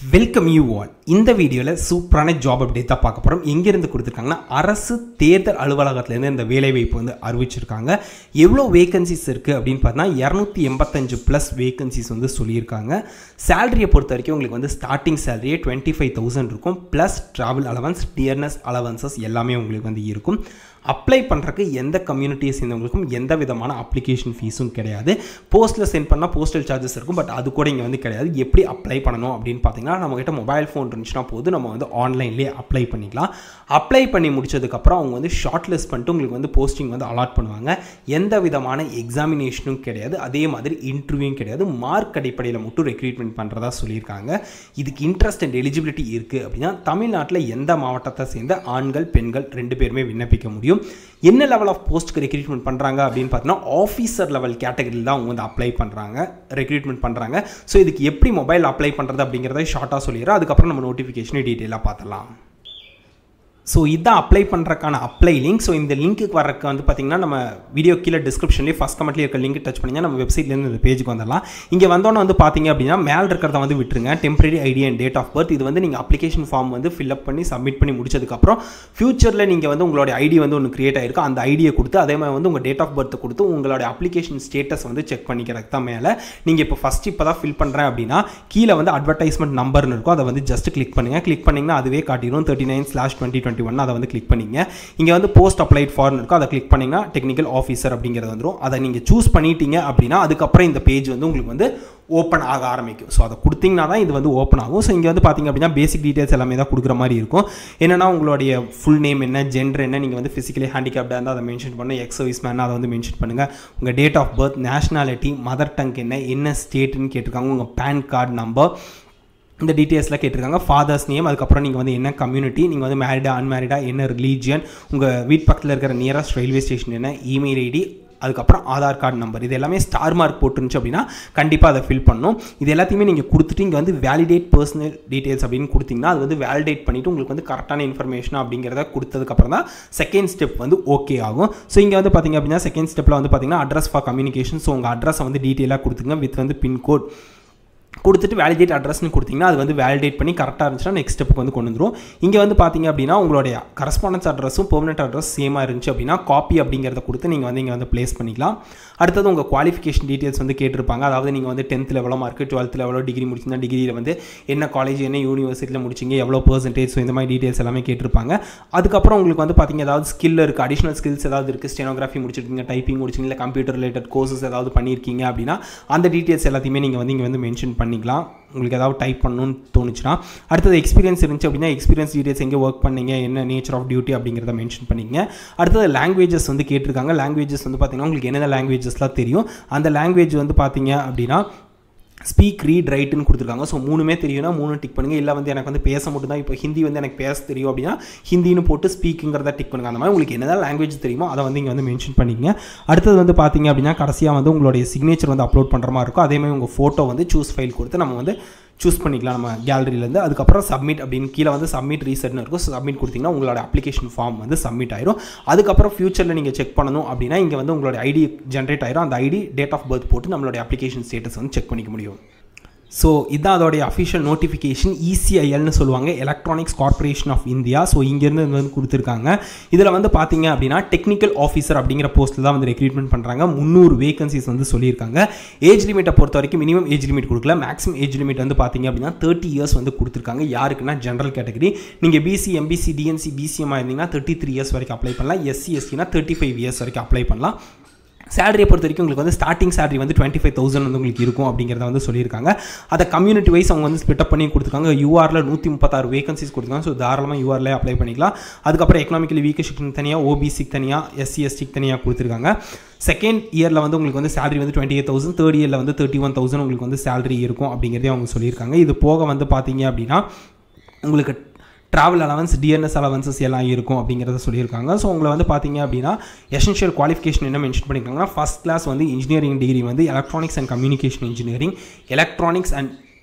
welcome you all இந்த வீடியோவில் சூப்பரான ஜாப் அப்டேட் தான் பார்க்க போகிறோம் எங்கேருந்து கொடுத்துருக்காங்கன்னா அரசு தேர்தல் அலுவலகத்துலேருந்து இந்த வேலைவாய்ப்பு வந்து அறிவிச்சிருக்காங்க எவ்வளோ வேகன்சிஸ் இருக்குது அப்படின்னு பார்த்தா இரநூத்தி எண்பத்தஞ்சு ப்ளஸ் வேகன்சிஸ் வந்து சொல்லியிருக்காங்க சேலரியை பொறுத்த வரைக்கும் உங்களுக்கு வந்து ஸ்டார்டிங் சேலரியே டுவெண்ட்டி ஃபைவ் தௌசண்ட் இருக்கும் plus travel allowance dearness allowances எல்லாமே உங்களுக்கு வந்து இருக்கும் அப்ளை பண்ணுறக்கு எந்த கம்யூனிட்டியை சேர்ந்தவங்களுக்கும் எந்த விதமான அப்ளிகேஷன் ஃபீஸும் கிடையாது போஸ்ட்டில் சென்ட் பண்ணால் போஸ்டல் சார்ஜஸ் இருக்கும் பட் அது கூட இங்கே வந்து கிடையாது எப்படி அப்ளை பண்ணணும் அப்படின்னு பார்த்தீங்கன்னா நம்மகிட்ட மொபைல் ஃபோன் இருந்துச்சுன்னா போது நம்ம வந்து ஆன்லைன்லேயே அப்ளை பண்ணிக்கலாம் அப்ளை பண்ணி முடிச்சதுக்கப்புறம் அவங்க வந்து ஷார்ட் லிஸ்ட் பண்ணிட்டு உங்களுக்கு வந்து போஸ்டிங் வந்து அலாட் பண்ணுவாங்க எந்த விதமான எக்ஸாமினேஷனும் கிடையாது அதே மாதிரி இன்டர்வியூவும் கிடையாது மார்க் அடிப்படையில் மட்டும் ரெக்ரூட்மெண்ட் பண்ணுறதா சொல்லியிருக்காங்க இதுக்கு இன்ட்ரெஸ்ட் அண்ட் எலிஜிபிலிட்டி இருக்குது அப்படின்னா தமிழ்நாட்டில் எந்த மாவட்டத்தை சேர்ந்த ஆண்கள் பெண்கள் ரெண்டு பேருமே விண்ணப்பிக்க முடியும் என்ன லெவல் ஆஃப் போஸ்ட்டுக்கு ரெக்ரூட்மெண்ட் பண்ணுறாங்க அப்படின்னு பார்த்தீங்கன்னா ஆஃபீஸர் லெவல் கேட்டகரியில் தான் அவங்க வந்து அப்ளை பண்ணுறாங்க ரெக்ரூட்மெண்ட் பண்ணுறாங்க ஸோ இதுக்கு எப்படி மொபைல் அப்ளை பண்ணுறது அப்படிங்கிறத ஷார்ட்டாக சொல்லிடுறேன் அதுக்கப்புறம் நம்ம நோட்டிஃபிகேஷனை டீட்டெயிலாக பார்த்துலாம் ஸோ இதான் அப்ளை பண்ணுறக்கான அப்ளை லிங்க் ஸோ இந்த லிங்க்குக்கு வரக்கு வந்து பார்த்திங்கன்னா நம்ம வீடியோ கீழே டிஸ்கிரிப்ஷன்லேயே ஃபஸ்ட் கமெண்ட்லேயே இருக்க லிங்க் டச் பண்ணிங்கன்னா நம்ம வெப்சைட்லேருந்து இந்த பேஜுக்கு வந்துடலாம் இங்கே வந்தோன்னே வந்து பார்த்தீங்க அப்படின்னா மேலே இருக்கிறத வந்து விட்டுருங்க temporary ID and date of birth இது வந்து நீங்கள் அப்ளிகேஷன் ஃபார்ம் வந்து ஃபில்அப் பண்ணி சப்மிட் பண்ணி முடிச்சதுக்கப்புறம் ஃபியூச்சரில் நீங்கள் வந்து உங்களோட ஐடி வந்து ஒன்று கிரியேட் ஆகிருக்கும் அந்த ஐடியை கொடுத்து அதே மாதிரி வந்து உங்கள் டேட் ஆஃப் பர்த் கொடுத்து உங்களோட அப்ளிகேஷன் ஸ்டேட்டஸ் வந்து செக் பண்ணிக்கிறதுக்கு தான் மேலே நீங்கள் இப்போ ஃபஸ்ட் இப்போ தான் ஃபில் பண்ணுறேன் அப்படின்னா கீழே வந்து அட்வர்டைஸ்மெண்ட் நம்பர்னு இருக்கும் அதை வந்து ஜஸ்ட் கிளிக் பண்ணுங்கள் கிளிக் பண்ணிங்கன்னா அதுவே காட்டிடும் thirty nine slash twenty twenty one அதை வந்து கிளிக் பண்ணிங்க இங்கே வந்து போஸ்ட் அப்ளைட் ஃபார்ம் இருக்கும் அதை கிளிக் பண்ணிங்கன்னா டெக்னிக்கல் ஆஃபீஸர் அப்படிங்கிறது வந்துடும் அதை நீங்கள் சூஸ் பண்ணிட்டீங்க அப்படின்னா அதுக்கப்புறம் இந்த பேஜ் வந்து உங்களுக்கு வந்து ஓப்பன் ஆக ஆரம்பிக்கும் ஸோ அதை கொடுத்தீங்கன்னா தான் இது வந்து ஓப்பன் ஆகும் ஸோ இங்கே வந்து பார்த்தீங்க அப்படின்னா பேசிக் டீட்டெயில்ஸ் எல்லாமே தான் கொடுக்குற மாதிரி இருக்கும் என்னென்னா உங்களுடைய ஃபுல் நேம் என்ன ஜென்டர் என்ன நீங்கள் வந்து ஃபிசிக்கலி ஹேண்டிகேப்டாக இருந்தால் அதை மென்ஷன் பண்ணணும் எக்ஸ் சர்வீஸ் மேன் அதை வந்து மென்ஷன் பண்ணுங்கள் உங்கள் date of birth nationality mother tongue என்ன என்ன ஸ்டேட்டுன்னு கேட்டிருக்காங்க உங்கள் பேன் கார்டு நம்பர் இந்த டீட்டெயில்ஸ்லாம் கேட்டிருக்காங்க ஃபாதர்ஸ் நேம் அதுக்கப்புறம் நீங்கள் வந்து என்ன கம்யூனிட்டி நீங்கள் வந்து மேரிடா அன்மேரிடா என்ன ரிலீஜியன் உங்கள் வீட் பக்கத்தில் இருக்கிற நியரஸ்ட் ரயில்வே ஸ்டேஷன் என்ன இமெயில் ஐடி அதுக்கப்புறம் ஆதார் கார்டு நம்பர் இது எல்லாமே ஸ்டார் மார்க் போட்டுருந்துச்சு அப்படின்னா கண்டிப்பாக அதை ஃபில் பண்ணணும் இது எல்லாத்தையுமே நீங்கள் கொடுத்துட்டு இங்கே வந்து வேலிடேட் பர்சனல் டீட்டெயில்ஸ் அப்படின்னு கொடுத்தீங்கன்னா அது வந்து வேலிடேட் பண்ணிவிட்டு உங்களுக்கு வந்து கரெக்டான இன்ஃபர்மேஷன் அப்படிங்கிறத கொடுத்ததுக்கப்புறம் தான் செகண்ட் ஸ்டெப் வந்து ஓகே ஆகும் ஸோ இங்கே வந்து பார்த்தீங்க அப்படின்னா செகண்ட் ஸ்டெப்பில் வந்து பார்த்தீங்கன்னா அட்ரஸ் ஃபார் கம்யூனிகேஷன் ஸோ உங்கள் அட்ரஸை வந்து டீட்டெயிலாக கொடுத்துங்க வித் வந்து பின்கோட் கொடுத்துட்டு வேலிடேட் அட்ரஸ்னு கொடுத்தீங்கன்னா அது வந்து வேலிடேட் பண்ணி கரெக்டாக இருந்துச்சுன்னா நெக்ஸ்ட் ஸ்டெப்புக்கு வந்து கொண்டு வந்துடும் இங்கே வந்து பார்த்தீங்க அப்படின்னா உங்களுடைய கரஸ்பாண்டன்ஸ் அட்ரஸும் பெர்மனெண்ட் அட்ரஸ் சேமாக இருந்துச்சு அப்படின்னா காப்பி அப்படிங்கிறத கொடுத்து நீங்கள் வந்து இங்கே வந்து ப்ளேஸ் பண்ணிக்கலாம் அடுத்தது உங்கள் குவாலிஃபிகேஷன் டீட்டெயில்ஸ் வந்து கேட்டிருப்பாங்க அதாவது நீங்கள் வந்து டென்த்தில் எவ்வளோ மார்க் டுவெல்த்தில் எவ்வளோ டிகிரி முடிச்சிருந்தா டிகிரியில் வந்து என்ன காலேஜ் என்ன யூனிவர்சிட்டியில் முடிச்சிங்க எவ்வளோ பர்சன்டேஜ் ஸோ இந்த மாதிரி டீட்டெயில்ஸ் எல்லாமே கேட்டிருப்பாங்க அதுக்கப்புறம் உங்களுக்கு வந்து பார்த்தீங்க ஏதாவது ஸ்கில் இருக்குது அடிஷனல் ஸ்கில்ஸ் ஏதாவது இருக்குது ஸ்டெனோகிராஃபி முடிச்சிருக்கீங்க டைப்பிங் முடிச்சிங்க இல்லை கம்ப்யூட்டர் ரிலேட்டட் கோர்சஸ் ஏதாவது பண்ணியிருக்கீங்க அப்படின்னா அந்த டீட்டெயில்ஸ் எல்லாத்தையுமே நீங்கள் வந்து இங்கே வந்து மென்ஷன் பண்ணிக்கலாம் உங்களுக்கு ஏதாவது டைப் பண்ணணும்னு தோணுச்சுன்னா அடுத்தது எக்ஸ்பீரியன்ஸ் இருந்துச்சு அப்படின்னா எக்ஸ்பீரியன்ஸ் டீடைல்ஸ் எங்கே ஒர்க் பண்ணீங்க என்ன நேச்சர் ஆஃப் டியூட்டி அப்படிங்கிறத மென்ஷன் பண்ணிங்க அடுத்தது லாங்குவேஜஸ் வந்து கேட்டிருக்காங்க லாங்குவேஜஸ் வந்து பார்த்தீங்கன்னா உங்களுக்கு என்னென்ன லாங்குவேஜஸ்லாம் தெரியும் அந்த லாங்குவேஜ் வந்து பார்த்தீங்க அப்படின்னா ஸ்பீக் ரீட் ரைட்டுன்னு கொடுத்துருக்காங்க ஸோ மூணுமே தெரியும்னா மூணு டிக் பண்ணுங்கள் இல்லை வந்து எனக்கு வந்து பேச மட்டும் தான் இப்போ ஹிந்தி வந்து எனக்கு பேச தெரியும் அப்படின்னா ஹிந்தின்னு போட்டு ஸ்பீக்குங்கிறத டிக் பண்ணுங்கள் அந்த மாதிரி உங்களுக்கு என்னதான் லாங்குவேஜ் தெரியுமோ அதை வந்து இங்கே வந்து மென்ஷன் பண்ணிக்கங்க அடுத்தது வந்து பார்த்தீங்க அப்படின்னா கடைசியாக வந்து உங்களுடைய சிக்னேச்சர் வந்து அப்லோட் பண்ணுற மாதிரி இருக்கும் அதே மாதிரி உங்கள் ஃபோட்டோ வந்து சூஸ் ஃபைல் கொடுத்து நம்ம வந்து சூஸ் பண்ணிக்கலாம் நம்ம கேலரியிலேருந்து அதுக்கப்புறம் சப்மிட் அப்படின்னு கீழே வந்து சப்மிட் ரீசெட்னு இருக்கும் சப்மிட் கொடுத்தீங்கன்னா உங்களோட அப்ளிகேஷன் ஃபார்ம் வந்து சப்மிட் ஆயிரும் அதுக்கப்புறம் ஃபியூச்சரில் நீங்கள் செக் பண்ணணும் அப்படின்னா இங்கே வந்து உங்களோட ஐடி ஜென்ரேட் ஆயிரும் அந்த ஐடி டேட் ஆஃப் பர்த் போட்டு நம்மளோட அப்ளிகேஷன் ஸ்டேட்டஸ் வந்து செக் பண்ணிக்க முடியும் ஸோ இதான் அதோடைய அஃபிஷியல் நோட்டிஃபிகேஷன் இசிஐஎல்னு சொல்லுவாங்க electronics corporation of India so இங்கேருந்து வந்து கொடுத்துருக்காங்க இதில் வந்து பார்த்தீங்க அப்படின்னா டெக்னிக்கல் ஆஃபீஸர் அப்படிங்கிற போஸ்ட்டில் தான் வந்து ரெக்ரூட்மெண்ட் பண்ணுறாங்க முந்நூறு வேகன்சிஸ் வந்து சொல்லியிருக்காங்க ஏஜ் லிமிட்டை பொறுத்த வரைக்கும் மினிமம் ஏஜ் லிமிட் கொடுக்கல மேக்ஸிமம் ஏஜ் லிமிட் வந்து பார்த்தீங்க அப்படின்னா தேர்ட்டி இயர்ஸ் வந்து கொடுத்துருக்காங்க யாருக்குன்னா ஜென்ரல் கேட்டகரி நீங்கள் பிசி எம்பிசி டிஎன்சி பிசிஎம்மாக இருந்தீங்கன்னா தேர்ட்டி த்ரீ இயர்ஸ் வரைக்கும் அப்ளை பண்ணலாம் எஸ்சி எஸ்சினா தேர்ட்டி ஃபைவ் இயர்ஸ் வரைக்கும் அப்ளை பண்ணலாம் சேலரியை பொறுத்த வரைக்கும் உங்களுக்கு வந்து ஸ்டார்டிங் சேலரி வந்து டுவெண்ட்டி ஃபைவ் தௌசண்ட் வந்து உங்களுக்கு இருக்கும் அப்படிங்கிறத வந்து சொல்லியிருக்காங்க அதை கம்யூனிட்டி வைஸ் அவங்க வந்து ஸ்பிட்டப் பண்ணி கொடுத்துருக்காங்க யூஆரில் நூற்றி முப்பத்தாறு வேகன்சிஸ் கொடுத்துருக்காங்க ஸோ தாராளமாக யூஆர்லேயே அப்ளை பண்ணிக்கலாம் அதுக்கப்புறம் எக்கனாமிக்கலி வீக் செக்ஷன் தனியாக ஓபிசிக்கு தனியாக எஸ்சி எஸ்டிக்கு தனியாக கொடுத்துருக்காங்க செகண்ட் இயரில் வந்து உங்களுக்கு வந்து சேலரி வந்து டுவெண்ட்டி எயிட் தௌசண்ட் தேர்ட் இயரில் வந்து தேர்ட்டி ஒன் தௌசண்ட் உங்களுக்கு வந்து சேலரி இருக்கும் அப்படிங்கிறதே அவங்க சொல்லியிருக்காங்க இது போக வந்து பார்த்தீங்க அப்படின்னா உங்களுக்கு ட்ராவல் அலவன்ஸ் டிஎன்எஸ் அலவன்சஸ் எல்லாம் இருக்கும் அப்படிங்கிறத சொல்லியிருக்காங்க ஸோ உங்களை வந்து பார்த்தீங்க அப்படின்னா எசென்ஷியல் குவாலிஃபிகேஷன் என்ன மென்ஷன் பண்ணியிருக்காங்கன்னா ஃபஸ்ட் கிளாஸ் வந்து இன்ஜினியரிங் டிகிரி வந்து electronics and communication engineering electronics and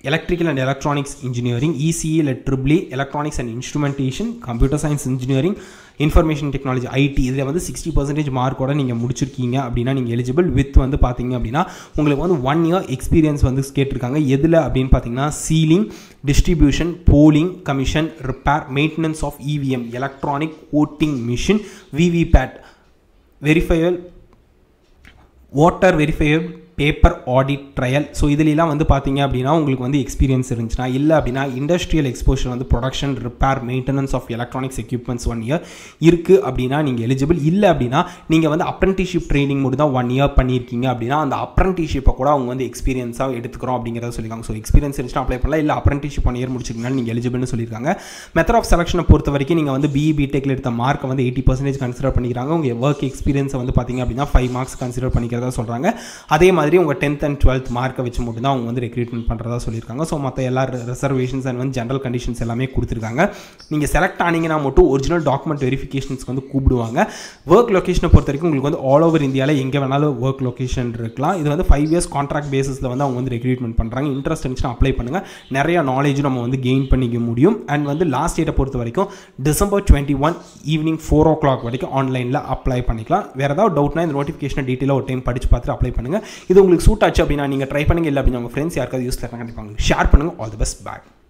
electrical and electronics engineering ECE இல்லை triple E electronics and instrumentation computer science engineering information technology IT இதில் வந்து சிக்ஸ்டி பர்சன்டேஜ் மார்க்கோட நீங்கள் முடிச்சிருக்கீங்க அப்படின்னா நீங்கள் எலிஜிபிள் வித் வந்து பார்த்தீங்க அப்படின்னா உங்களுக்கு வந்து ஒன் இயர் எக்ஸ்பீரியன்ஸ் வந்து கேட்டிருக்காங்க எதில் அப்படின்னு பார்த்தீங்கன்னா sealing distribution polling commission repair maintenance of EVM electronic voting machine VVPAT verifiable voter verifiable paper audit trail so இதுலலாம் வந்து பார்த்தீங்க அப்படின்னா உங்களுக்கு வந்து எக்ஸ்பீரியன்ஸ் இருந்துச்சுன்னா இல்லை அப்படின்னா இண்டஸ்ட்ரியல் எக்ஸ்போஷர் வந்து production repair maintenance of electronics equipments one year இருக்குது அப்படின்னா நீங்கள் எலிஜிபிள் இல்லை அப்படின்னா நீங்கள் வந்து அப்ரண்டிஷிப் ட்ரைனிங் மட்டும் தான் ஒன் இயர் பண்ணியிருக்கீங்க அப்படின்னா அந்த அப்ரண்டிஷிப்பை கூட அவங்க வந்து எக்ஸ்பீரியன்ஸாக எடுத்துக்கிறோம் அப்படிங்கிறத சொல்லியிருக்காங்க ஸோ எக்ஸ்பீரியன்ஸ் இருந்துச்சுன்னா அப்ளை பண்ணலாம் இல்லை அப்ரண்டிஷிப் ஒன் இயர் முடிச்சிருக்கனால நீங்கள் எலிஜிபிள்னு சொல்லியிருக்காங்க மெத்தட் ஆஃப் செலக்ஷனை பொறுத்த வரைக்கும் நீங்கள் வந்து பிஇ பிடெக்கில் எடுத்த மார்க்கை வந்து எயிட்டி பர்சன்டேஜ் கன்சிடர் பண்ணிக்கிறாங்க உங்கள் ஒர்க் எக்ஸ்பீரியன்ஸை வந்து பார்த்தீங்க அப்படின்னா ஃபைவ் மார்க்ஸ் கன்சிடர் பண்ணிக்கிறதா சொல்கிறாங்க அதே மாதிரி உங்கள் டென்த் அண்ட் டுவெல்த் மார்க்கை வச்சு மட்டும் தான் அவங்க வந்து ரெக்ரூட்மெண்ட் பண்ணுறதா சொல்லியிருக்காங்க ஸோ மற்ற எல்லா ரிசர்வேஷன்ஸ் அண்ட் வந்து ஜென்ரல் கண்டிஷன்ஸ் எல்லாமே கொடுத்துருக்காங்க நீங்கள் செலக்ட் ஆனீங்கன்னா மட்டும் ஒரிஜினல் டாக்குமெண்ட் வெரிஃபிகேஷன்ஸ்க்கு வந்து கூப்பிடுவாங்க ஒர்க் லொக்கேஷனை பொறுத்த வரைக்கும் உங்களுக்கு வந்து ஆல் ஓவர் இந்தியாவில் எங்கே வேணாலும் ஒர்க் லொக்கேஷன் இருக்கலாம் இது வந்து ஃபைவ் இயர்ஸ் கான்ட்ராக்ட் பேசிஸில் வந்து அவங்க வந்து ரெக்ரூட்மெண்ட் பண்ணுறாங்க இன்ட்ரெஸ்ட் இருந்துச்சுன்னா அப்ளை பண்ணுங்கள் நிறைய நாலேஜ் நம்ம வந்து கெயின் பண்ணிக்க முடியும் அண்ட் வந்து லாஸ்ட் டேட்டை பொறுத்த வரைக்கும் December twenty one evening four o'clock வரைக்கும் ஆன்லைனில் அப்ளை பண்ணிக்கலாம் வேறு ஏதாவது டவுட்னா இந்த நோட்டிஃபிகேஷன் டீட்டெயிலாக ஒரு டைம் படித்து பார்த்துட்டு அப்ளை பண்ணுங்கள் இது உங்களுக்கு சூட் ஆச்சு அப்படின்னா நீங்கள் ட்ரை பண்ணுங்க இல்லை அப்படின்னா உங்கள் ஃப்ரெண்ட்ஸ் யாருக்காவது யூஸ் கண்டிப்பாக ஷேர் பண்ணுங்கள் ஆல் தி பெஸ்ட் பேக்